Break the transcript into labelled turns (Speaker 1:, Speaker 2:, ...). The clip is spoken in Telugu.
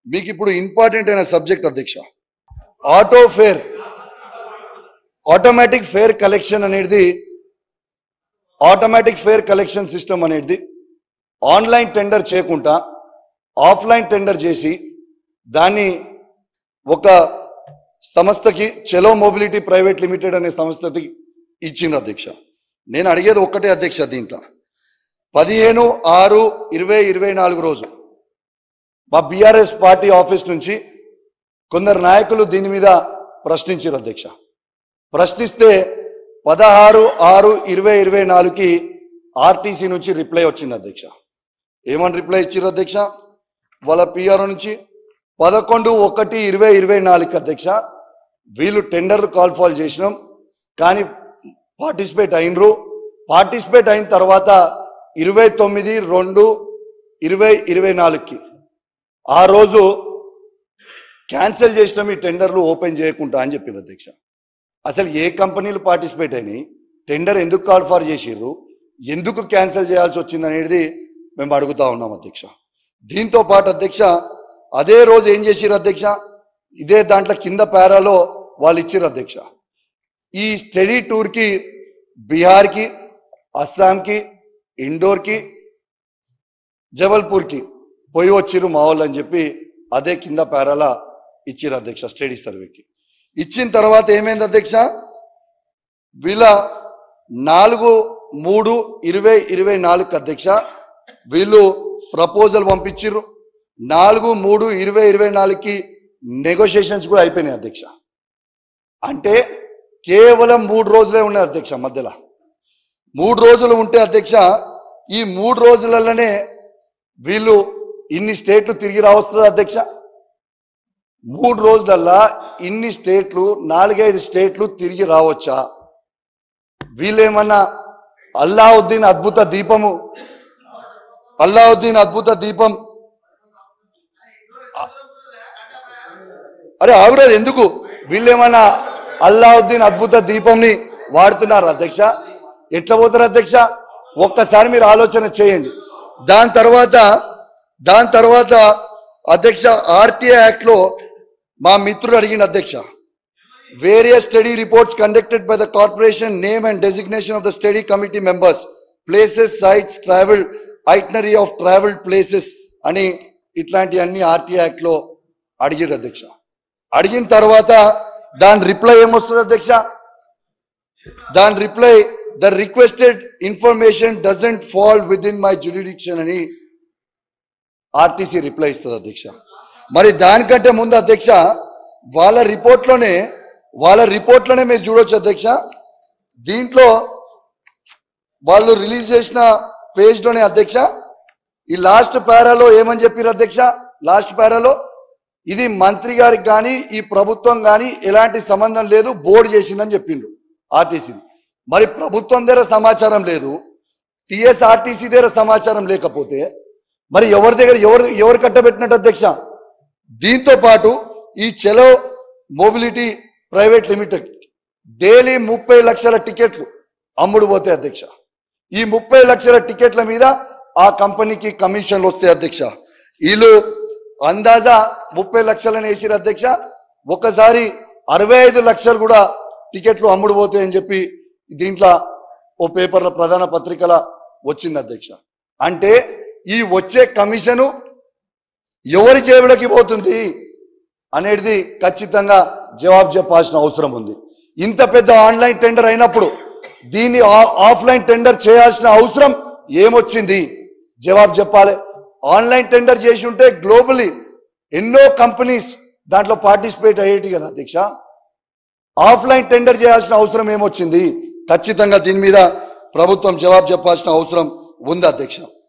Speaker 1: మీకు ఇప్పుడు ఇంపార్టెంట్ అయిన సబ్జెక్ట్ అధ్యక్ష auto fare automatic fare collection అనేది ఆటోమేటిక్ ఫేర్ కలెక్షన్ సిస్టమ్ అనేది ఆన్లైన్ టెండర్ చేయకుండా ఆఫ్లైన్ టెండర్ చేసి దాన్ని ఒక సంస్థకి చెలో మొబిలిటీ ప్రైవేట్ లిమిటెడ్ అనే సంస్థకి ఇచ్చింది అధ్యక్ష నేను అడిగేది ఒక్కటే అధ్యక్ష దీంట్లో పదిహేను ఆరు ఇరవై ఇరవై నాలుగు రోజు మా బీఆర్ఎస్ పార్టీ ఆఫీస్ నుంచి కొందరు నాయకులు దీని మీద ప్రశ్నించారు అధ్యక్ష ప్రశ్నిస్తే పదహారు ఆరు ఇరవై ఇరవై నాలుగుకి ఆర్టీసీ నుంచి రిప్లై వచ్చింది అధ్యక్ష ఏమని రిప్లై ఇచ్చారు అధ్యక్ష వాళ్ళ పిఆర్ఓ నుంచి పదకొండు ఒకటి ఇరవై ఇరవై నాలుగు అధ్యక్ష వీళ్ళు టెండర్ కాల్ ఫాల్ చేసినాం కానీ పార్టిసిపేట్ అయినరు పార్టిసిపేట్ అయిన తర్వాత ఇరవై తొమ్మిది రెండు ఇరవై ఇరవై నాలుగుకి ఆ రోజు క్యాన్సిల్ చేసినాం ఈ టెండర్లు ఓపెన్ చేయకుండా అని చెప్పింది అధ్యక్ష అసలు ఏ కంపెనీలు పార్టిసిపేట్ అయినాయి టెండర్ ఎందుకు కాల్ ఫార్ చేసిర్రు ఎందుకు క్యాన్సిల్ చేయాల్సి వచ్చింది అనేది మేము అడుగుతా ఉన్నాం అధ్యక్ష దీంతో పాటు అధ్యక్ష అదే రోజు ఏం చేసిర్రు అధ్యక్ష ఇదే దాంట్లో కింద పేరాలో వాళ్ళు ఇచ్చిర్రు అధ్యక్ష ఈ స్టడీ టూర్కి బీహార్కి అస్సాంకి ఇండోర్కి జబల్పూర్కి పోయి వచ్చిర్రు మా వాళ్ళు అని చెప్పి అదే కింద పేరాల ఇచ్చిర్రు అధ్యక్ష స్టడీ సర్వేకి ఇచ్చిన తర్వాత ఏమైంది అధ్యక్ష వీళ్ళ నాలుగు మూడు ఇరవై ఇరవై నాలుగు అధ్యక్ష వీళ్ళు ప్రపోజల్ పంపించిర్రు నాలుగు మూడు ఇరవై ఇరవై నాలుగుకి నెగోషియేషన్స్ కూడా అయిపోయినాయి అధ్యక్ష అంటే కేవలం మూడు రోజులే ఉన్నాయి అధ్యక్ష మధ్యలో మూడు రోజులు ఉంటే అధ్యక్ష ఈ మూడు రోజులలోనే వీళ్ళు ఇన్ని స్టేట్లు తిరిగి రావస్తుంది అధ్యక్ష మూడు రోజులల్లా ఇన్ని స్టేట్లు నాలుగైదు స్టేట్లు తిరిగి రావచ్చా వీళ్ళేమన్నా అల్లావుద్దీన్ అద్భుత దీపము అల్లావుద్దీన్ అద్భుత దీపం అరే ఆగురాదు ఎందుకు వీళ్ళేమన్నా అల్లావుద్దీన్ అద్భుత దీపంని వాడుతున్నారు అధ్యక్ష ఎట్లా పోతారు అధ్యక్ష ఒక్కసారి మీరు ఆలోచన చేయండి దాని తర్వాత దాని తర్వాత అధ్యక్ష ఆర్టీఐ యాక్ట్ లో మా మిత్రుడు అడిగిన అధ్యక్ష various study reports conducted by the corporation name and designation of the study committee members places sites travel itinerary of travelled places అని ఇట్లాంటి అన్ని ఆర్టీఐ యాక్ట్ లో అడిగారు అధ్యక్ష అడిగిన తర్వాత దాని రిప్లై ఏమొస్తుంది అధ్యక్ష దాని reply the requested information doesn't fall within my jurisdiction అని ఆర్టీసీ రిప్లై ఇస్తుంది అధ్యక్ష మరి దానికంటే ముందు అధ్యక్ష వాళ్ళ రిపోర్ట్లోనే వాళ్ళ రిపోర్ట్లోనే మీరు చూడొచ్చు అధ్యక్ష దీంట్లో వాళ్ళు రిలీజ్ చేసిన పేజ్లోనే అధ్యక్ష ఈ లాస్ట్ పారాలో ఏమని చెప్పారు అధ్యక్ష లాస్ట్ పారాలో ఇది మంత్రి గారికి కానీ ఈ ప్రభుత్వం కానీ ఎలాంటి సంబంధం లేదు బోర్డు చేసిందని చెప్పిండ్రు ఆర్టీసీ మరి ప్రభుత్వం దగ్గర సమాచారం లేదు టిఎస్ఆర్టీసీ దగ్గర సమాచారం లేకపోతే మరి ఎవరి దగ్గర ఎవరు ఎవరు కట్టబెట్టినట్టు అధ్యక్ష దీంతో పాటు ఈ చెలో మొబిలిటీ ప్రైవేట్ లిమిటెడ్ డైలీ ముప్పై లక్షల టికెట్లు అమ్ముడు పోతాయి అధ్యక్ష ఈ ముప్పై లక్షల టికెట్ల మీద ఆ కంపెనీకి కమిషన్లు వస్తాయి అధ్యక్ష వీళ్ళు అందాజా ముప్పై లక్షలని వేసిరు అధ్యక్ష ఒకసారి అరవై ఐదు లక్షలు కూడా టికెట్లు అమ్ముడు పోతాయని చెప్పి దీంట్లో ఓ పేపర్ల ప్రధాన పత్రికల వచ్చింది అధ్యక్ష అంటే ఈ వచ్చే కమిషను ఎవరి జేబులకి పోతుంది అనేది ఖచ్చితంగా జవాబు చెప్పాల్సిన అవసరం ఉంది ఇంత పెద్ద ఆన్లైన్ టెండర్ అయినప్పుడు దీన్ని ఆ- ఆఫ్లైన్ టెండర్ చేయాల్సిన అవసరం ఏమొచ్చింది జవాబు చెప్పాలి ఆన్లైన్ టెండర్ చేసి ఉంటే గ్లోబలీ ఎన్నో కంపెనీస్ దాంట్లో పార్టిసిపేట్ అయ్యేటి కదా అధ్యక్ష ఆఫ్లైన్ టెండర్ చేయాల్సిన అవసరం ఏమొచ్చింది ఖచ్చితంగా దీని మీద ప్రభుత్వం జవాబు చెప్పాల్సిన అవసరం ఉంది అధ్యక్ష